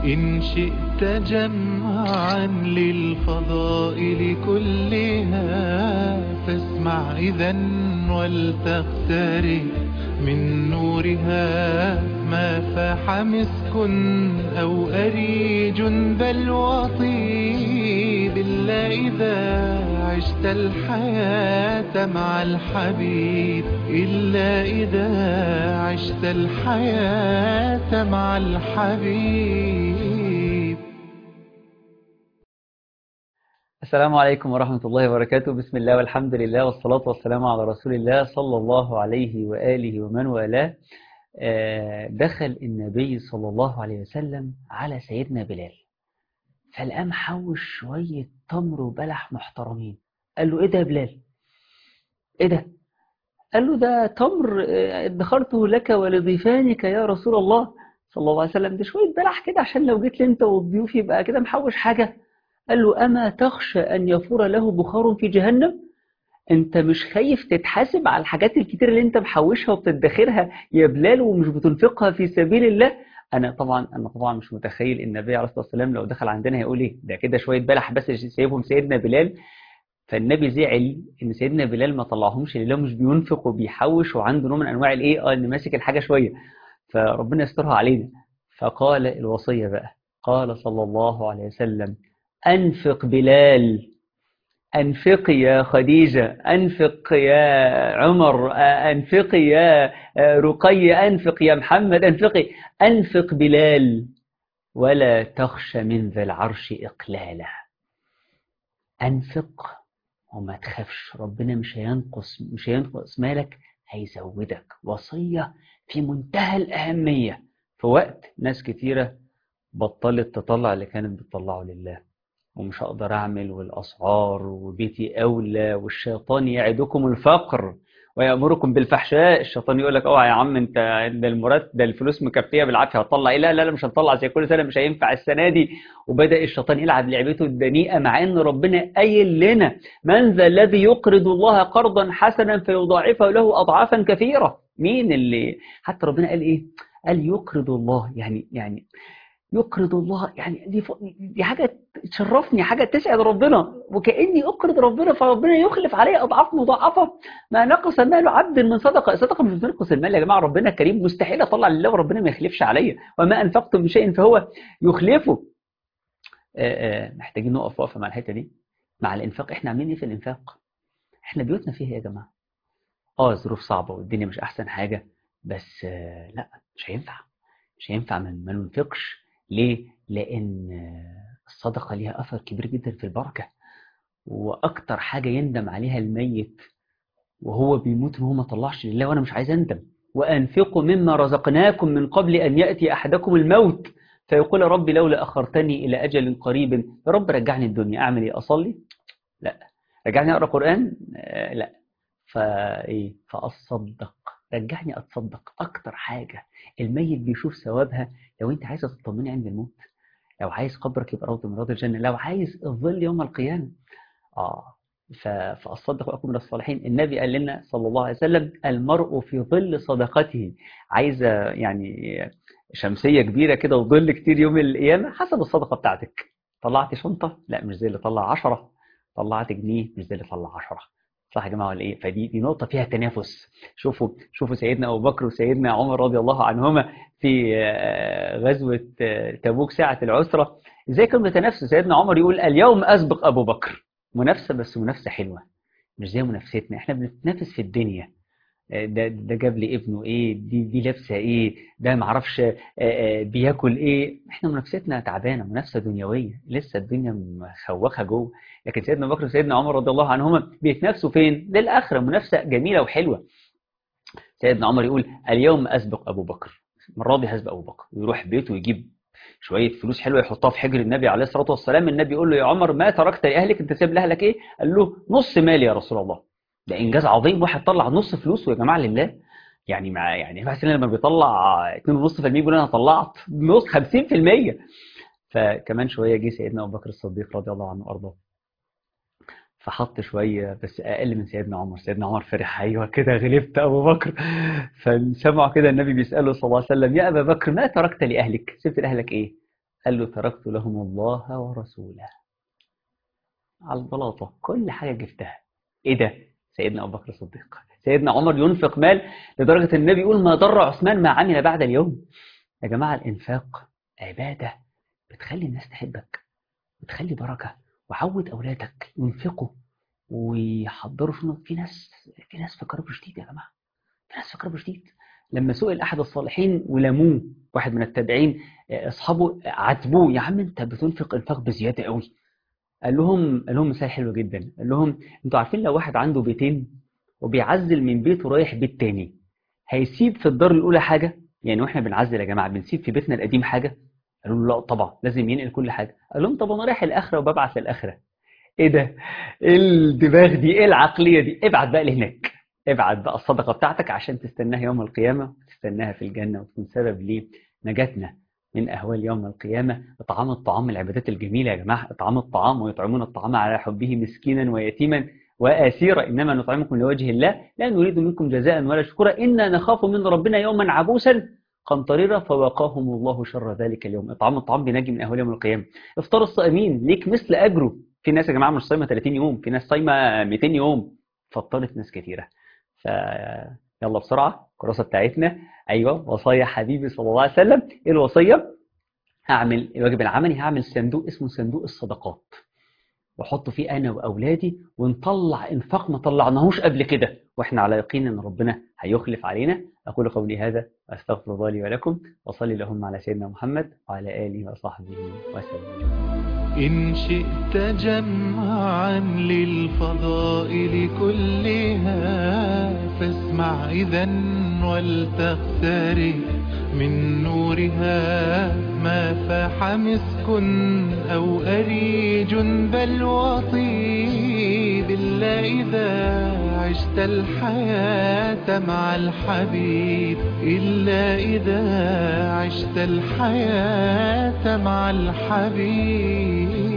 إن شئت جمعا للفضائل كلها فاسمع إذا ولتقترب من نورها ما فاح مسك أو أريج بل وطيب إلا إذا عشت الحياة مع الحبيب إلا إذا عشت الحياة مع الحبيب السلام عليكم ورحمة الله وبركاته بسم الله والحمد لله والصلاة والسلام على رسول الله صلى الله عليه وآله ومن والاه آه، دخل النبي صلى الله عليه وسلم على سيدنا بلال فالقام حوش شوية تمر وبلح محترمين قال له ايه ده يا بلال ايه ده قال له ده تمر آه، ادخرته لك ولضيفانك يا رسول الله صلى الله عليه وسلم ده شوية بلح كده عشان لو جيت لي انت والضيوف يبقى كده محوش حاجة قال له أما تخشى أن يفور له بخار في جهنم أنت مش خايف تتحاسب على الحاجات الكتير اللي أنت محوشها وبتدخرها يا بلال ومش بتنفقها في سبيل الله أنا طبعا أنا طبعا مش متخيل النبي عليه الصلاة والسلام لو دخل عندنا هيقول إيه ده كده شوية بلح بس سايبهم سيدنا بلال فالنبي زعل ان سيدنا بلال ما طلعهمش لله مش بينفق وبيحوش وعنده نوع من انواع الايه اه ان ماسك الحاجه شويه فربنا يسترها علينا فقال الوصيه بقى قال صلى الله عليه وسلم أنفق بلال أنفقي يا خديجة أنفق يا عمر أنفقي يا رقي أنفق يا محمد أنفقي أنفق بلال ولا تخش من ذا العرش إقلالا أنفق وما تخافش ربنا مش هينقص مش هينقص مالك هيزودك وصية في منتهى الأهمية في وقت ناس كتيرة بطلت تطلع اللي كانت بتطلعه لله ومش هقدر اعمل والاسعار وبيتي اولى والشيطان يعدكم الفقر ويامركم بالفحشاء الشيطان يقول لك اوعى يا عم انت ده المرتب ده الفلوس مكفيه بالعافيه هتطلع ايه لا لا لا مش هنطلع زي كل سنه مش هينفع السنه دي وبدا الشيطان يلعب لعبته الدنيئه مع ان ربنا قايل لنا من ذا الذي يقرض الله قرضا حسنا فيضاعفه له اضعافا كثيره مين اللي حتى ربنا قال ايه قال يقرض الله يعني يعني يقرض الله يعني دي ف... دي حاجه تشرفني حاجه تسعد ربنا وكاني اقرض ربنا فربنا يخلف علي اضعاف مضاعفه ما نقص مال عبد من صدقه صدقه مش بتنقص المال يا جماعه ربنا كريم مستحيل اطلع لله وربنا ما يخلفش عليا وما انفقتم من شيء فهو يخلفه آآ آآ محتاجين نقف وقفه مع الحته دي مع الانفاق احنا عاملين ايه في الانفاق احنا بيوتنا فيها يا جماعه اه الظروف صعبه والدنيا مش احسن حاجه بس لا مش هينفع مش هينفع ما ننفقش ليه؟ لأن الصدقة ليها أثر كبير جدا في البركة وأكتر حاجة يندم عليها الميت وهو بيموت وهو ما طلعش لله وأنا مش عايز أندم وأنفقوا مما رزقناكم من قبل أن يأتي أحدكم الموت فيقول ربي لولا أخرتني إلى أجل قريب يا رب رجعني الدنيا أعمل إيه أصلي؟ لا رجعني أقرأ قرآن؟ آه لا فإيه؟ فأصدق رجعني أتصدق أكتر حاجة الميت بيشوف ثوابها لو أنت عايزة تطمني عند الموت لو عايز قبرك يبقى روضة من روض الجنة لو عايز الظل يوم القيامة آه فأصدق وأكون من الصالحين النبي قال لنا صلى الله عليه وسلم المرء في ظل صدقته عايزة يعني شمسية كبيرة كده وظل كتير يوم القيامة حسب الصدقة بتاعتك طلعت شنطة لا مش زي اللي طلع عشرة طلعت جنيه مش زي اللي طلع عشرة صح يا جماعه ولا ايه فدي دي نقطه فيها تنافس شوفوا شوفوا سيدنا ابو بكر وسيدنا عمر رضي الله عنهما في غزوه تبوك ساعه العسره ازاي كانوا بيتنافسوا سيدنا عمر يقول اليوم اسبق ابو بكر منافسه بس منافسه حلوه مش زي منافستنا احنا بنتنافس في الدنيا ده ده جاب لي ابنه ايه دي دي لابسه ايه ده ما اعرفش بياكل ايه احنا منافستنا تعبانه منافسه دنيويه لسه الدنيا مخوخه جوه لكن سيدنا بكر وسيدنا عمر رضي الله عنهما بيتنافسوا فين للاخره منافسه جميله وحلوه سيدنا عمر يقول اليوم اسبق ابو بكر المره دي هسبق ابو بكر ويروح بيته ويجيب شويه فلوس حلوه يحطها في حجر النبي عليه الصلاه والسلام النبي يقول له يا عمر ما تركت لاهلك انت سايب لاهلك ايه قال له نص مالي يا رسول الله ده انجاز عظيم واحد طلع نص فلوسه يا جماعه لله يعني مع يعني مثلا لما بيطلع 2.5% بيقول انا طلعت نص 50% فكمان شويه جه سيدنا ابو بكر الصديق رضي الله عنه وارضاه فحط شويه بس اقل من سيدنا عمر سيدنا عمر فرح ايوه كده غلبت ابو بكر فسمعوا كده النبي بيساله صلى الله عليه وسلم يا ابا بكر ما تركت لاهلك سبت لاهلك ايه قال له تركت لهم الله ورسوله على البلاطة كل حاجة جبتها ايه ده سيدنا ابو بكر الصديق سيدنا عمر ينفق مال لدرجة ان النبي يقول ما ضر عثمان ما عمل بعد اليوم يا جماعة الانفاق عبادة بتخلي الناس تحبك بتخلي بركة وعود اولادك ينفقوا ويحضروا شنو في ناس في ناس في كرب شديد يا جماعة في ناس في كرب شديد لما سئل احد الصالحين ولموه واحد من التابعين اصحابه عاتبوه يا عم انت بتنفق انفاق بزياده قوي قال لهم قال لهم مثال حلو جدا قال لهم انتوا عارفين لو واحد عنده بيتين وبيعزل من بيته رايح بيت تاني هيسيب في الدار الاولى حاجه يعني واحنا بنعزل يا جماعه بنسيب في بيتنا القديم حاجه قالوا له لا طبعا لازم ينقل كل حاجه قال لهم طب انا رايح الاخره وببعث للاخره ايه ده ايه الدماغ دي ايه العقليه دي ابعت بقى لهناك ابعت بقى الصدقه بتاعتك عشان تستناها يوم القيامه وتستناها في الجنه وتكون سبب لنجاتنا من أهوال يوم القيامة إطعام الطعام من العبادات الجميلة يا جماعة إطعام الطعام ويطعمون الطعام على حبه مسكينا ويتيما وآسيرا إنما نطعمكم لوجه الله لا نريد منكم جزاء ولا شكورا إنا نخاف من ربنا يوما عبوسا قمطريرا فوقاهم الله شر ذلك اليوم إطعام الطعام بينجي من أهوال يوم القيامة إفطار الصائمين ليك مثل أجره في ناس يا جماعة مش صايمة 30 يوم في ناس صايمة 200 يوم فطرت ناس كثيرة ف يلا بسرعة الكراسة بتاعتنا أيوة وصايا حبيبي صلى الله عليه وسلم إيه الوصية هعمل الواجب العملي هعمل صندوق اسمه صندوق الصدقات واحط فيه انا واولادي ونطلع انفاق ما طلعناهوش قبل كده واحنا على يقين ان ربنا هيخلف علينا اقول قولي هذا واستغفر الله لي ولكم وصلي اللهم على سيدنا محمد وعلى اله وصحبه وسلم إن شئت جمعا للفضائل كلها فاسمع إذا ولتغتري من نورها ما فاح مسك أو أريج بل وطيب إلا إذا عشت الحياة مع الحبيب إلا إذا عشت الحياة مع الحبيب